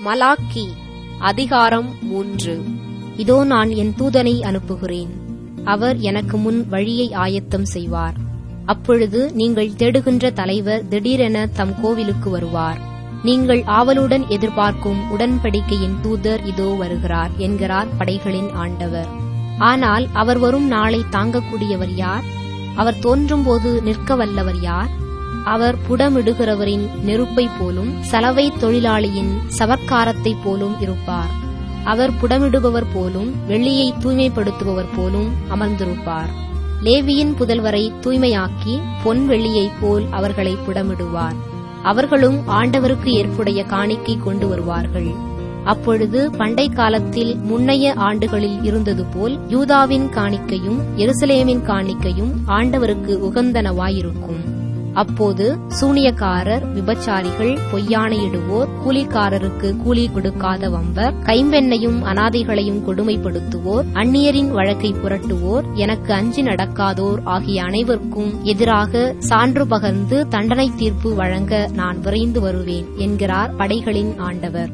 Malachi அதிகாரம் மூன்று இதோ நான் என் தூதனை அனுப்புகிறேன் அவர் எனக்கு முன் வழியை ஆயத்தம் செய்வார் அப்பொழுது நீங்கள் தேடுகின்ற தலைவர் திடீரென தம் கோவிலுக்கு வருவார் நீங்கள் ஆவலுடன் எதிர்பார்க்கும் உடன்படிக்கையின் தூதர் இதோ வருகிறார் என்கிறார் படைகளின் ஆண்டவர் ஆனால் அவர் வரும் நாளை தாங்கக்கூடியவர் யார் அவர் தோன்றும்போது நிற்க வல்லவர் யார் அவர் புடமிடுகிறவரின் நெருப்பைப் போலும் சலவை தொழிலாளியின் சவர்க்காரத்தைப் போலும் இருப்பார் அவர் புடமிடுபவர் போலும் வெள்ளியை தூய்மைப்படுத்துபவர் போலும் அமர்ந்திருப்பார் லேவியின் புதல்வரை தூய்மையாக்கி பொன் வெள்ளியைப் போல் அவர்களை புடமிடுவார் அவர்களும் ஆண்டவருக்கு ஏற்புடைய காணிக்கை கொண்டு வருவார்கள் அப்பொழுது பண்டை காலத்தில் முன்னைய ஆண்டுகளில் இருந்தது போல் யூதாவின் காணிக்கையும் எருசலேமின் காணிக்கையும் ஆண்டவருக்கு உகந்தனவாயிருக்கும் அப்போது சூனியக்காரர் விபச்சாரிகள் பொய்யானையிடுவோர் கூலிக்காரருக்கு கூலி கொடுக்காத வம்பர் கைம்பெண்ணையும் அனாதைகளையும் கொடுமைப்படுத்துவோர் அந்நியரின் வழக்கை புரட்டுவோர் எனக்கு அஞ்சி நடக்காதோர் ஆகிய அனைவருக்கும் எதிராக சான்று பகர்ந்து தண்டனை தீர்ப்பு வழங்க நான் விரைந்து வருவேன் என்கிறார் படைகளின் ஆண்டவர்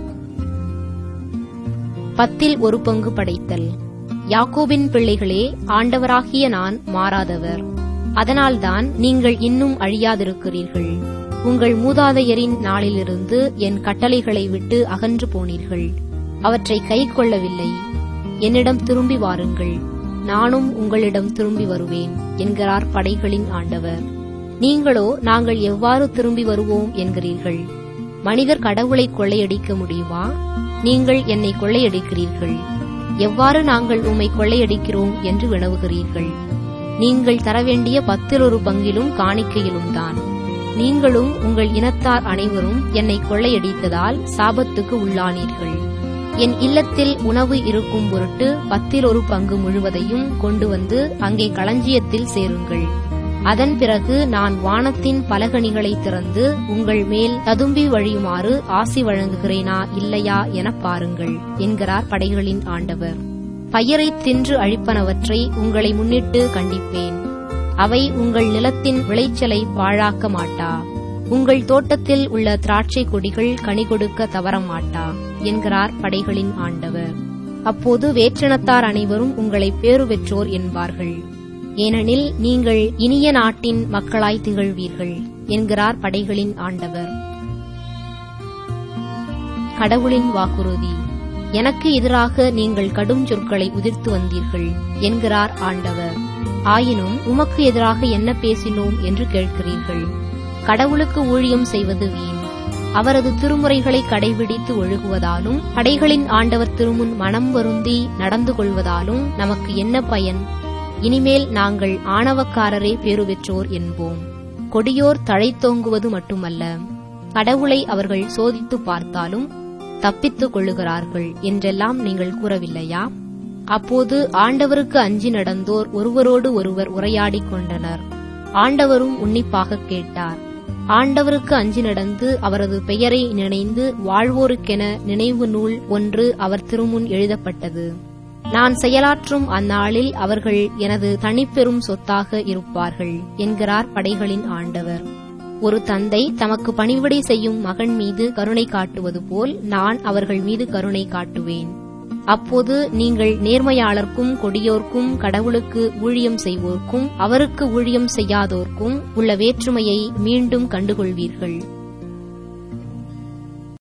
பத்தில் ஒரு பங்கு படைத்தல் யாக்கோபின் பிள்ளைகளே ஆண்டவராகிய நான் மாறாதவர் அதனால்தான் நீங்கள் இன்னும் அழியாதிருக்கிறீர்கள் உங்கள் மூதாதையரின் நாளிலிருந்து என் கட்டளைகளை விட்டு அகன்று போனீர்கள் அவற்றை கை கொள்ளவில்லை என்னிடம் திரும்பி வாருங்கள் நானும் உங்களிடம் திரும்பி வருவேன் என்கிறார் படைகளின் ஆண்டவர் நீங்களோ நாங்கள் எவ்வாறு திரும்பி வருவோம் என்கிறீர்கள் மனிதர் கடவுளை கொள்ளையடிக்க முடியுமா நீங்கள் என்னை கொள்ளையடிக்கிறீர்கள் எவ்வாறு நாங்கள் உம்மை கொள்ளையடிக்கிறோம் என்று வினவுகிறீர்கள் நீங்கள் தரவேண்டிய பத்தில் ஒரு பங்கிலும் காணிக்கையிலும் தான் நீங்களும் உங்கள் இனத்தார் அனைவரும் என்னை கொள்ளையடித்ததால் சாபத்துக்கு உள்ளானீர்கள் என் இல்லத்தில் உணவு இருக்கும் பொருட்டு பத்தில் ஒரு பங்கு முழுவதையும் கொண்டு வந்து அங்கே களஞ்சியத்தில் சேருங்கள் அதன் பிறகு நான் வானத்தின் பலகணிகளை திறந்து உங்கள் மேல் ததும்பி வழியுமாறு ஆசி வழங்குகிறேனா இல்லையா எனப் பாருங்கள் என்கிறார் படைகளின் ஆண்டவர் பயிரை தின்று அழிப்பனவற்றை உங்களை முன்னிட்டு கண்டிப்பேன் அவை உங்கள் நிலத்தின் விளைச்சலை பாழாக்க மாட்டா உங்கள் தோட்டத்தில் உள்ள திராட்சை கொடிகள் கனி கொடுக்க தவற மாட்டா என்கிறார் படைகளின் ஆண்டவர் அப்போது வேற்றினத்தார் அனைவரும் உங்களை பேறு பெற்றோர் என்பார்கள் ஏனெனில் நீங்கள் இனிய நாட்டின் மக்களாய் திகழ்வீர்கள் என்கிறார் படைகளின் ஆண்டவர் கடவுளின் வாக்குறுதி எனக்கு எதிராக நீங்கள் கடும் சொற்களை உதிர்த்து வந்தீர்கள் என்கிறார் ஆண்டவர் ஆயினும் உமக்கு எதிராக என்ன பேசினோம் என்று கேட்கிறீர்கள் கடவுளுக்கு ஊழியம் செய்வது வீண் அவரது திருமுறைகளை கடைபிடித்து ஒழுகுவதாலும் படைகளின் ஆண்டவர் திருமுன் மனம் வருந்தி நடந்து கொள்வதாலும் நமக்கு என்ன பயன் இனிமேல் நாங்கள் ஆணவக்காரரே பேறு பெற்றோர் என்போம் கொடியோர் தழைத்தோங்குவது மட்டுமல்ல கடவுளை அவர்கள் சோதித்து பார்த்தாலும் தப்பித்துக் கொள்ளுகிறார்கள் என்றெல்லாம் நீங்கள் கூறவில்லையா அப்போது ஆண்டவருக்கு அஞ்சி நடந்தோர் ஒருவரோடு ஒருவர் உரையாடிக் கொண்டனர் ஆண்டவரும் உன்னிப்பாக கேட்டார் ஆண்டவருக்கு அஞ்சி நடந்து அவரது பெயரை நினைந்து வாழ்வோருக்கென நினைவு நூல் ஒன்று அவர் திருமுன் எழுதப்பட்டது நான் செயலாற்றும் அந்நாளில் அவர்கள் எனது தனிப்பெரும் சொத்தாக இருப்பார்கள் என்கிறார் படைகளின் ஆண்டவர் ஒரு தந்தை தமக்கு பணிவிடை செய்யும் மகன் மீது கருணை காட்டுவது போல் நான் அவர்கள் மீது கருணை காட்டுவேன் அப்போது நீங்கள் நேர்மையாளர்க்கும் கொடியோர்க்கும் கடவுளுக்கு ஊழியம் செய்வோர்க்கும் அவருக்கு ஊழியம் செய்யாதோர்க்கும் உள்ள வேற்றுமையை மீண்டும் கண்டுகொள்வீர்கள்